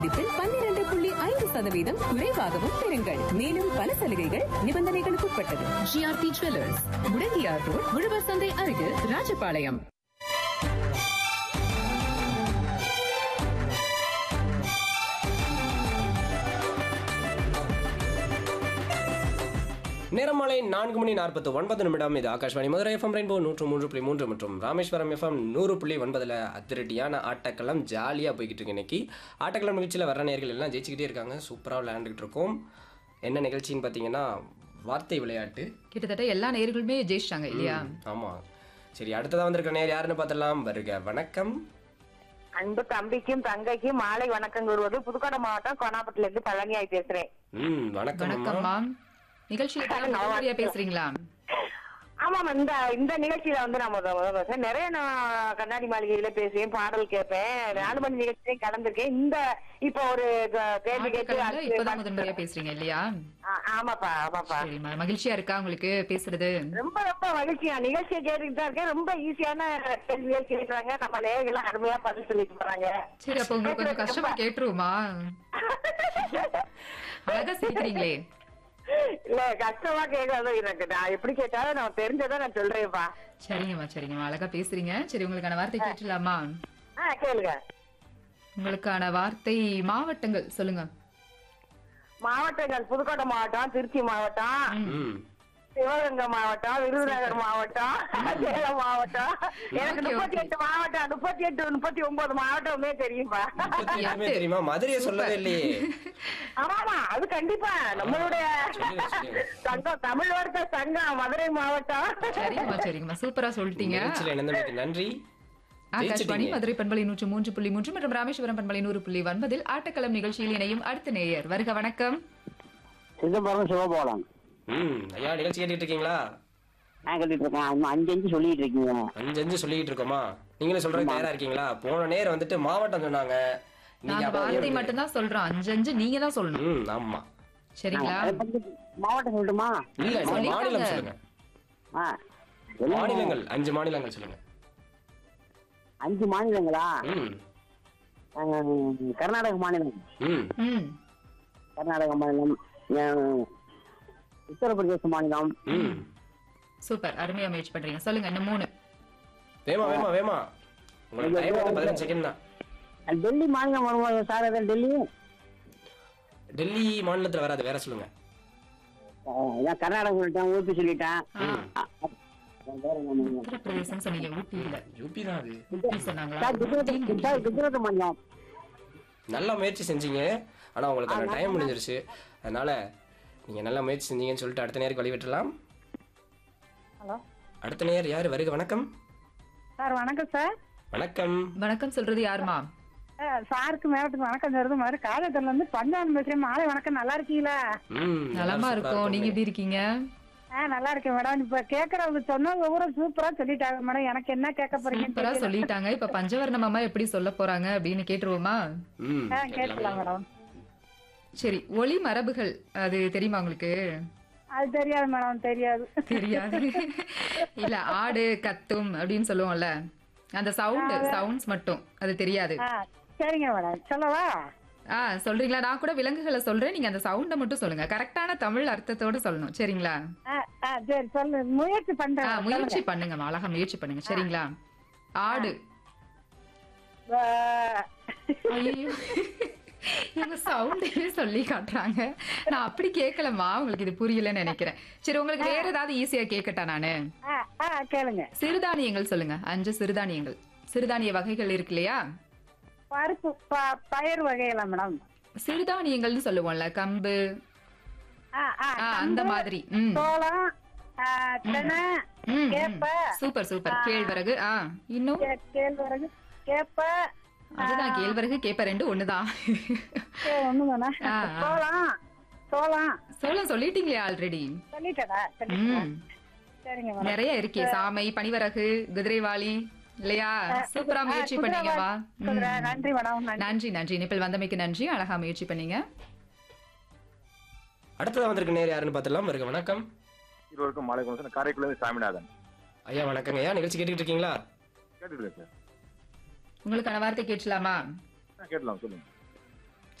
மதிப்பில் பன்னிரண்டு புள்ளி ஐந்து சதவீதம் குறைவாகவும் பெறுங்கள் மேலும் பல சலுகைகள் நிபந்தனைகளுக்கு உட்பட்டது ஜிஆர்டி ஜுவல்லர்ஸ் முடங்கியார் ரோட் உழவர் சந்தை அருகில் ராஜபாளையம் நேரமாலை நான்கு மணி நாற்பத்து ஒன்பது நிமிடம் இது ஆகாஷ்வாணி மதுரை எஃப்எம் ரெயின்போ நூற்று மூன்று புள்ளி மூன்று மற்றும் ராமேஸ்வரம் எஃப்எம் நூறு புள்ளி ஒன்பதில் அதிரடியான ஆட்டக்களம் ஜாலியாக போய்கிட்டு இருக்கு இன்னைக்கு ஆட்டக்களம் நிகழ்ச்சியில் வர நேர்கள் எல்லாம் ஜெயிச்சுக்கிட்டே இருக்காங்க சூப்பராக விளையாண்டுக்கிட்டு இருக்கோம் என்ன நிகழ்ச்சின்னு பார்த்தீங்கன்னா வார்த்தை விளையாட்டு கிட்டத்தட்ட எல்லா நேர்களுமே ஜெயிச்சிட்டாங்க இல்லையா ஆமாம் சரி அடுத்ததாக வந்திருக்க நேர் யாருன்னு பார்த்தலாம் வருக வணக்கம் அன்பு தம்பிக்கும் தங்கைக்கும் மாலை வணக்கம் கூறுவது புதுக்கோட்டை மாவட்டம் கோனாப்பட்டில இருந்து பழனியாய் பேசுறேன் ம் வணக்கம் அம்மா. வணக்கம்மா நிகழ்ச்சியில முதல் முறையா பேசுறீங்களா ஆமாம் இந்த இந்த நிகழ்ச்சியில வந்து நான் முத முத பேசுறேன் நிறைய நான் கண்ணாடி மாளிகையில பேசுவேன் பாடல் கேட்பேன் நாலு மணி நிகழ்ச்சியிலையும் கலந்துருக்கேன் இந்த இப்போ ஒரு க- கேள்வி கேட்டு ஆட்டக்கலையில அடுத்து இப்பதான் முதல் முறையா பேசுறீங்க இல்லையா ஆ- ஆமாப்பா ஆமாப்பா சரிம்மா மகிழ்ச்சியா இருக்கா உங்களுக்கு பேசுறது ரொம்ப ரொம்ப மகிழ்ச்சியா நிகழ்ச்சியை கேட்டுட்டு தான் இருக்கேன் ரொம்ப ஈஸியான கேள்விகள் கேட்கறாங்க நம்ம நேயர்கள் அருமையா பதில் சொல்லிட்டு போறாங்க சரி அப்ப உங்களுக்கு கொஞ்சம் கஷ்டமா கேட்டுருவோமா அழகா சிரிக்கிறீங்களே இல்ல கஷ்டமா கேட்காத எனக்கு நான் எப்படி கேட்டாலும் நான் தெரிஞ்சதை நான் சொல்றேன்ப்பா சரிங்கம்மா சரிங்கம்மா அழகா பேசுறீங்க சரி உங்களுக்கான வார்த்தை கேட்டுலாமா ஆ கேளுங்க உங்களுக்கான வார்த்தை மாவட்டங்கள் சொல்லுங்க மாவட்டங்கள் புதுக்கோட்டை மாவட்டம் திருச்சி மாவட்டம் ம் சிவகங்கை மாவட்டம் விருதுநகர் மாவட்டம் சேலம் மாவட்டம் எனக்கு Okay, முப்பத்தி okay. எட்டு மாவட்டம் முப்பத்தி எட்டு முப்பத்தி ஒன்பது மாவட்டமே தெரியுமா முப்பத்தி எட்டுமே தெரியுமா மதுரையை சொல்லவே இல்லையே ஆமாமா அது கண்டிப்பா நம்மளுடைய சொல்லுங்க, சொல்லுங்க. சங்கம் தமிழ் வார்த்தை சங்கம் மதுரை மாவட்டம் சரிங்கம்மா சரிங்கம்மா சூப்பரா சொல்லிட்டீங்க நிகழ்ச்சியில் இணைந்தமைக்கு நன்றி ஆகாஷ்வாணி ஜெயிச்சிட்டீங்க. மதுரை பண்பலை நூற்று மூன்று புள்ளி மூன்று மற்றும் ராமேஸ்வரம் பண்பலை நூறு புள்ளி ஒன்பதில் ஆட்டக்களம் நிகழ்ச்சியில் இணையும் அடுத்த நேயர் வருக வணக்கம் சிதம்பரம் சிவபோலம் ம் ஐயா நிகழ்ச்சி கேட்டுட்டு இருக்கீங்களா நான் கேட்டுட்டு இருக்கேன் இன்னும் அஞ்சு அஞ்சு சொல்லிட்டு இருக்கீங்க அஞ்சு அஞ்சு சொல்லிட்டு இருக்கோமா நீங்களும் சொல்றது தயாரா இருக்கீங்களா போன நேரம் வந்துட்டு மாவட்டம் சொன்னாங்க நீங்க நாங்க அப்ப வார்த்தை மட்டும்தான் சொல்றோம் அஞ்சு அஞ்சு நீங்க தான் சொல்லணும் ம் ஆமா சரிங்களா அதை பத்தி மாவட்டம் சொல்லட்டுமா இல்ல நீங்க சொல்லிட்டாங்க. மாநிலம் சொல்லுங்க ஆ என்ன மாநிலங்கள் அஞ்சு மாநிலங்கள் சொல்லுங்க அஞ்சு மாநிலங்களா ம் ஆ, கர்நாடக மாநிலம் ம் ம் கர்நாடக மாநிலம் ஆ, உத்தரப்பிரதேச மாநிலம் ம் சூப்பர் அருமையா முயற்சி பண்றீங்க சொல்லுங்க இன்னும் மூணு வேமா வேமா வேமா உங்களுக்கு டைம் வந்து பதினஞ்சு செகண்ட் தான் டெல்லி மாநிலம் வரும்போது சார் அதான் டெல்லி டெல்லி மாநிலத்துல வராது வேற சொல்லுங்க ஆ, இதான் கர்நாடகம் சொல்லிட்டேன் ஊபி சொல்லிட்டேன் ம் ஆ, வேற என்ன மாநிலம்? உத்தரப்பிரதேசம் சொன்னீங்க ஊட்டி இல்ல யூபி தான் அது ஊட்டி சொன்னாங்களா சார் குஜராத் சார் குஜராத் மாநிலம் நல்ல முயற்சி செஞ்சீங்க ஆனா உங்களுக்கு டைம் முடிஞ்சிருச்சு அதனால நீங்க நல்ல முயற்சி செஞ்சீங்கன்னு சொல்லிட்டு அடுத்த நேருக்கு வழிவிட்டுலாம் ஹலோ அடுத்த நேர் யாரு வருக வணக்கம் சார் வணக்கம் சார் வணக்கம் வணக்கம் சொல்றது யாருமா சாருக்கு மேலத்துக்கு வணக்கம் சொல்றது மாதிரி காலேஜ்ல இருந்து பஞ்சாபம் பேசுறேன் மாலை வணக்கம் நல்லா இருக்கீங்களா ம் நலமா சூப்பரா இருக்கும் நீங்க எப்படி இருக்கீங்க ஆ நல்லா இருக்கேன் மேடம் இப்ப கேக்குறவங்க சொன்னா ஒவ்வொரு சூப்பரா சொல்லிட்டாங்க மேடம் எனக்கு என்ன கேட்க போறீங்கன்னு சூப்பரா தெரியல. சொல்லிட்டாங்க இப்ப பஞ்சவர்ணம் அம்மா எப்படி சொல்ல போறாங்க அப்படின்னு கேட்டுருவோமா ம் ஆ கேட்கலாம் மேடம் சரி ஒளி மரபுகள் அது தெரியுமா உங்களுக்கு அது தெரியாது மேடம் தெரியாது தெரியாது இல்ல ஆடு கத்தும் அப்படின்னு சொல்லுவோம்ல அந்த சவுண்ட் சவுண்ட்ஸ் மட்டும் அது தெரியாது ஆ சரிங்க மேடம் சொல்லவா ஆ சொல்றீங்களா நான் கூட விலங்குகளை சொல்றேன் நீங்க அந்த சவுண்ட மட்டும் சொல்லுங்க கரெக்டான தமிழ் அர்த்தத்தோட சொல்லணும் சரிங்களா ஆ ஆ சரி சொல்லு முயற்சி ஆ, பண்றேன் முயற்சி பண்ணுங்க அழகா முயற்சி பண்ணுங்க சரிங்களா ஆடு ஆ, ஐயோ இவங்க சவுண்டே சொல்லி காட்டுறாங்க நான் அப்படி கேட்கலமா உங்களுக்கு இது புரியலன்னு நினைக்கிறேன் சரி உங்களுக்கு வேற ஏதாவது ஈஸியா கேட்கட்டா நானு ஆ ஆ கேளுங்க சிறுதானியங்கள் சொல்லுங்க அஞ்சு சிறுதானியங்கள் சிறுதானிய வகைகள் இருக்கு இல்லையா பருப்பு ப- பயிர் வகையில மேடம் சிறுதானியங்கள்னு சொல்லுவோம்ல கம்பு ஆ ஆ ஆ, அந்த மாதிரி ம் சோளம் ஆ, தெனை ம், ம். கேப்ப சூப்பர் சூப்பர் கேழ்வரகு ஆ இன்னும் கே- கேழ்வரகு கேப்ப அதுதான் கேழ்வரகு கேப்ப ரெண்டு ஒண்ணுதான் கே- ஒண்ணுதானே ஆ, ஆ. சோளம் சோளம் சோளம் சொல்லிட்டீங்களே ஆல்ரெடி சொல்லிட்டடா சொல்லிட்டேன் ம் சரிங்க மேடம் நிறைய இருக்கே சாமை பனிவரகு குதிரைவாளி இல்லையா சூப்பரா முயற்சி பண்ணீங்கம்மா ம். சொல்றேன். நன்றி மேடம் நன்றி நன்றி நன்றி இனிப்பில் வந்தமைக்கு நன்றி அழகா முயற்சி பண்ணீங்க அடுத்ததா வந்திருக்க நேர் யாருன்னு பார்த்துலாம் வருக வணக்கம் இருவருக்கும் மாலை வணக்கம் காரைக்குடி சாமிநாதன் ஐயா வணக்கங்க ஐயா நிகழ்ச்சி கேட்டுக்கிட்டு இருக்கீங்களா கேட்டுட்டு இருக்கேன் உங்களுக்கான வார்த்தை கேட்கலாமா சார் கேட்டலாம் சொல்லுங்க